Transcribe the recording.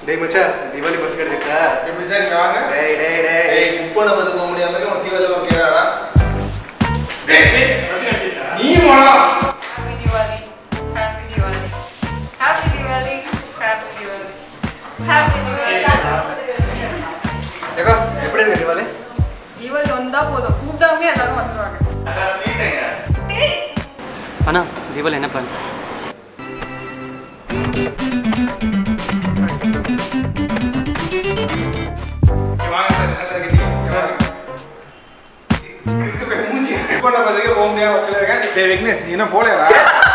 டேய் மச்சான் தீபாவளி பஸ் கிடைச்சிட்டா எப்படி சார் நீங்க வாங்க டேய் டேய் டேய் ஏய் முப்பது பஸ் போக முடியாம உன் தீவாளி ஓகேடா நீ போனா Happy Diwali. Happy Diwali. Happy Diwali. Happy Diwali. Happy Diwali. ஏக்கா எப்படி இருக்கு தீபாவளி தீபாவளி வந்தா போதும் கூப்பிடாமே எல்லாரும் வந்துருவாங்க அக்கா ஸ்வீட்டுங்க அண்ணா தீபாவளி என்ன பிளான் இங்க வாங்க சார் என்ன சார் கேட்டீங்க சார் கிறுக்கு போய் மூஞ்சி முப்பது பஸ்ஸுக்கு போக முடியாம இருக்கேன் டேய் விக்னேஷ் நீ என்ன போலையாடா